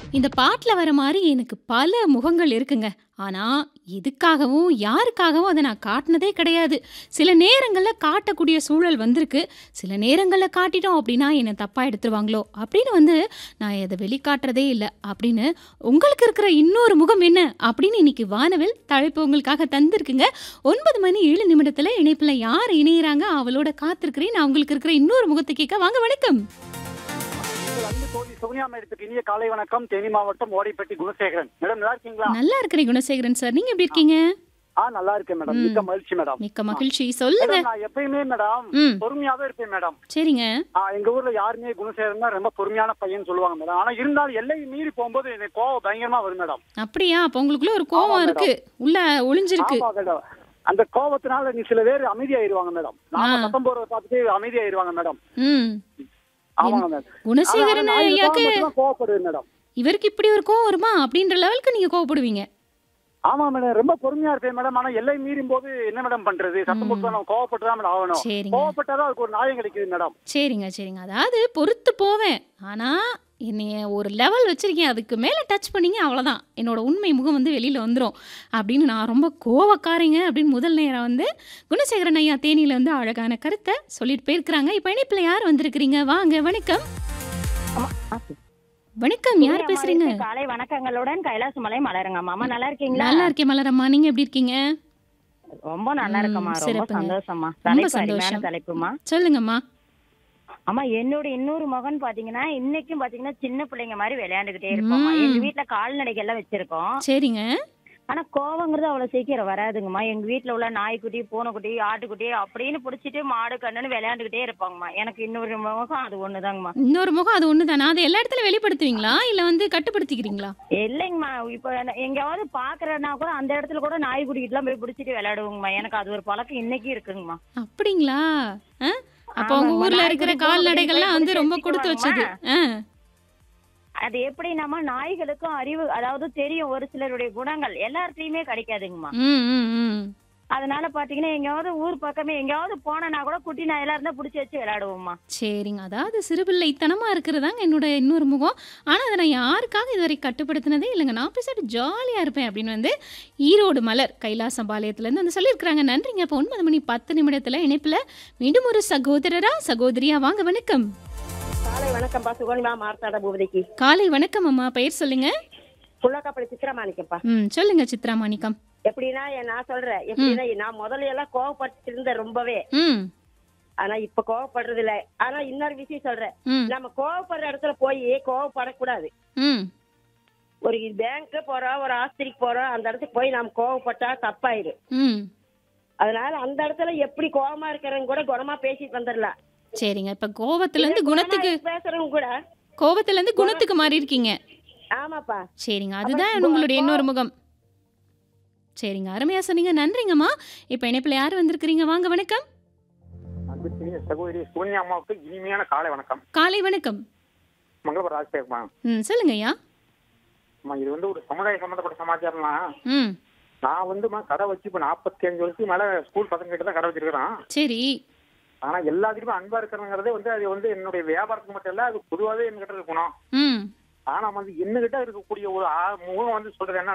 இந்த பாட்டுல வர மாரி எனக்கு பல முகங்கள் இருக்குங்க. ஆனா, எதுக்காகவும், யாருக்காகவும் அத நான் காட்டுனதே கிடையாது. சில நேரங்கள்ல காட்டக்கூடிய சூழல் வந்திருக்கு. சில நேரங்கள்ல காட்டிட்டோம் அப்டின்னா, என்ன தப்பா எடுத்துருவாங்களோ! அப்டின்னு வந்து நான் அத வெளிக்காட்டுறதே இல்ல. அப்டின்னு உங்களுக்கு இருக்கிற இன்னொரு முகம் என்ன? அப்டின்னு இன்னைக்கு வானவில் தலைப்பு உங்களுக்காக தந்திருக்குங்க. 9 மணி 7 நிமிடத்துல இணைப்புல யார் இணையறாங்க? ஆவலோட காத்திருக்கிறேன். நான் உங்களுக்கு இருக்கிற இன்னொரு முகத்த கேட்க வாங்க வணக்கம். உங்கள் அன்பு தோழி சோனியா மேடத்துக்கு இனிய காலை வணக்கம் தேனி மாவட்டம் ஓடைப்பட்டி குணசேகரன் மேடம் நல்லா இருக்கீங்களா நல்லா இருக்கிறேன் குணசேகரன் சார். நீங்க எப்டி இருக்கீங்க? ஆ நல்லா இருக்கேன் மேடம் ம். மிக்க மகிழ்ச்சி மேடம் மிக்க மகிழ்ச்சி. சொல்லுங்க. மேடம் நான் எப்பயுமே மேடம் ம். பொறுமையாவே இருப்பேன் மேடம் சரிங்க. ஆ, எங்க ஊர்ல யாருமே குணசேகரன் தான் ரொம்ப பொறுமையான பையன் சொல்லுவாங்க மேடம் ஆனா இருந்தாலும் எல்லை மீறி போகும்போது எனக்கு கோவம் பயங்கரமா வரும் மேடம் அப்படியா? அப்ப உங்களுக்குள்ள ஒரு கோவம் ஆமா இருக்கு. உள்ள ஒளிஞ்சிருக்கு. ஆமா மேடம் அந்த கோவத்தினால நீ சில பேர் அமைதியாயிருவாங்க மேடம் நாம ஆ. சத்தம் போறத பார்த்துட்டு அமைதியாயிருவாங்க மேடம் ம். ஆமாங்க மேடம் குணசேகரன் ஆனா, நான் இது ஐயாக்கு கோவம் மட்டும்தான் கோவப்படுவேன் மேடம் இவருக்கு இப்படி ஒரு கோவம் வருமா? அப்படின்ற லெவலுக்கு நீங்க கோவப்படுவீங்க. ஆமா மேடம் ரொம்ப பொறுமையா இருப்பேன் மேடம் ஆனா எல்லை மீறும் போது என்ன மேடம் பண்றது சத்தம் போட்டு தான் நம்ம கோவப்பட்டு தான் மேடம் ஆகணும் சரிங்க. கோவப்பட்டாதான் அதுக்கு ஒரு நியாயம் கிடைக்குது மேடம் சரிங்க, சரிங்க. அதாவது பொறுத்து போவேன். ஆனா, என்னைய ஒரு லெவல் வச்சிருக்கேன். அதுக்கு மேல டச் பண்ணீங்க அவ்வளோதான். என்னோட உண்மை முகம் வந்து வெளியில வந்துரும். அப்படின்னு நான் ரொம்ப கோவக்காரிங்க அப்படின்னு முதல் நேரம் வந்து குணசேகரன் ஐயா தேனியில வந்து அழகான கருத்த சொல்லிட்டு போயிருக்கிறாங்க. இப்ப இணைப்புல யார் வந்திருக்கிறீங்க? வாங்க வணக்கம். வணக்கம் யார் பேசுறீங்க? அம்மாவிற்கு காலை வணக்கங்களுடன் கைலாசமலை மலருங்க மாமா நல்லா இருக்கீங்களா நல்லா இருக்கேன் மலரம்மா. நீங்க எப்படி இருக்கீங்க? ரொம்ப நல்லா ம், இருக்கம்மா ரொம்ப சிறப்புங்க. சந்தோஷமா ரொம்ப தலைப்பு அருமையான சந்தோஷம். தலைப்புமா சொல்லுங்கம்மா. அம்மா என்னோட இன்னொரு மகன் பாத்தீங்கன்னா இன்னைக்கும் பாத்தீங்கன்னா சின்ன பிள்ளைங்க மாதிரி விளையாண்டுகிட்டே இருப்போம்மா ம். எங்க வீட்ல கால்நடைகள் எல்லாம் வச்சிருக்கோம் சரிங்க. ஆனா கோவங்கிறது அவ்வளவு சீக்கிரம் வராதுங்கம்மா எங்க வீட்ல உள்ள நாய்க்குட்டி பூனைக்குட்டி ஆட்டுக்குட்டி அப்படின்னு புடிச்சிட்டு மாடு கண்ணுன்னு விளையாண்டுகிட்டே இருப்பாங்கம்மா எனக்கு இன்னொரு முகம் அது ஒண்ணுதாங்கம்மா இன்னொரு முகம் அது ஒண்ணுதானா? அதை எல்லா இடத்துலயும் வெளிப்படுத்துவீங்களா? இல்ல வந்து கட்டுப்படுத்திக்கிறீங்களா? இல்லைங்கம்மா இப்ப என்ன- எங்கேயாவது பாக்குறேன்னா கூட அந்த இடத்துல கூட நாய்க்குட்டிக்கிட்டு எல்லாம் போய் பிடிச்சிட்டு விளையாடுவோங்கம்மா எனக்கு அது ஒரு பழக்கம் இன்னைக்கு இருக்குங்கம்மா அப்படிங்களா? அ? அப்ப உங்க ஆமாங்கம்மா. ஊர்ல நாய்க்குட்டி இருக்கிற பூனைக்குட்டி கால்நடைகள்லாம் போய் வந்து ரொம்ப பிடிச்சு கொடுத்து வச்சது. வச்சுக்குவாங்கம்மா. ஆ. அது எப்படின்னாமா நாய்களுக்கும் அறிவு அதாவது தெரியும் ஒரு சிலருடைய குணங்கள் எல்லார்ட்டையுமே கிடைக்காதுங்கம்மா ம், ம், ம். அதனால பாத்தீங்கன்னா எங்கேயாவது ஊர் பக்கமே எங்கேயாவது போனா கூட குட்டி நாயெல்லாம் இருந்தா புடிச்சு வச்சு விளையாடுவோம்மா சரிங்க. அதாவது சிறுபிள்ளைத்தனமா இருக்கிறதாங்க என்னோட இன்னொரு முகம். ஆனா, அத நான் யாருக்காக இதுவரை கட்டுப்படுத்தினதே இல்லைங்க. நான் பேசாட்டு ஜாலியா இருப்பேன் அப்படின்னு வந்து ஈரோடு மலர் கைலாசபாளையத்துலேருந்து வந்து சொல்லியிருக்கிறாங்க. நன்றிங்க. இப்போ 9 மணி 10 நிமிடத்துல இணைப்புல மீண்டும் ஒரு சகோதரரா, சகோதரியா வாங்க வணக்கம். காலை வணக்கம் பா சுகன்மா மார்த்தாட பூபதிக்கு காலை வணக்கம் அம்மா. பெயர் சொல்லுங்க. புள்ளக்காப்பள்ளி சித்திரமாணிக்கப்பா ம். சொல்லுங்க சித்ரா மாணிக்கம். எப்படின்னா எ- நான் சொல்றேன் எப்படின்னா நான் முதல்ல எல்லாம் கோவப்பட்டு இருந்தேன் ரொம்பவே ம். ஆனா இப்ப கோவப்படுறது இல்ல ஆனா இன்னொரு விஷயம் சொல்றேன் ம். நம்ம கோவப்படுற இடத்துல போய் கோவப்படக்கூடாது ம். ஒரு பேங்க் போறோம் ஒரு ஆஸ்திரிக்கு போறோம் அந்த இடத்துக்கு போய் நம்ம கோவப்பட்டா தப்பாயிரும் ம். அதனால அந்த இடத்துல எப்படி கோவமா இருக்கிறவங்க கூட குணமா பேசிட்டு வந்துடலாம் சரிங்க. இப்ப கோவத்திலேருந்து குணத்துக்கு பேசுறவங்க கூட கோவத்திலேருந்து குணத்துக்கு மாறி இருக்கீங்க. ஆமாப்பா சரிங்க. அதுதான் அப்புறம் உங்களுடைய கோ- இன்னொரு முகம். சரிங்க. அருமையா சொன்னீங்க. நன்றிங்கம்மா. இப்ப இணைப்புல யார் வந்திருக்கிறீங்க? வாங்க வணக்கம். அன்புக்குரிய சகோதரி சோனியா அம்மாவுக்கு இனிமையான காலை வணக்கம் காலை வணக்கம். மங்களபுரம் ராஜசேகர்மா ம். சொல்லுங்க ஐயா. அம்மா இது வந்து ஒரு சமுதாய சம்பந்தப்பட்ட சமாச்சாரம்னா ம். நான் வந்துமா கடை வச்சு இப்ப நாற்பத்தி அஞ்சு வருஷத்துக்கு மேல ஸ்கூல் பசங்க கிட்ட தான் கடை வச்சிருக்கிறேன் சரி. ஆனா எல்லாத்துக்குமே அன்பா இருக்கிறங்கிறதே வந்து அது வந்து என்னுடைய வியாபாரத்துக்கு மட்டும் இல்ல அது பொதுவாவே என்கிட்ட இருக்கணும் ம். ஆனா வந்து என்னகிட்ட இருக்கக்கூடிய ஒரு ஆ- முகம் வந்து சொல்றது என்ன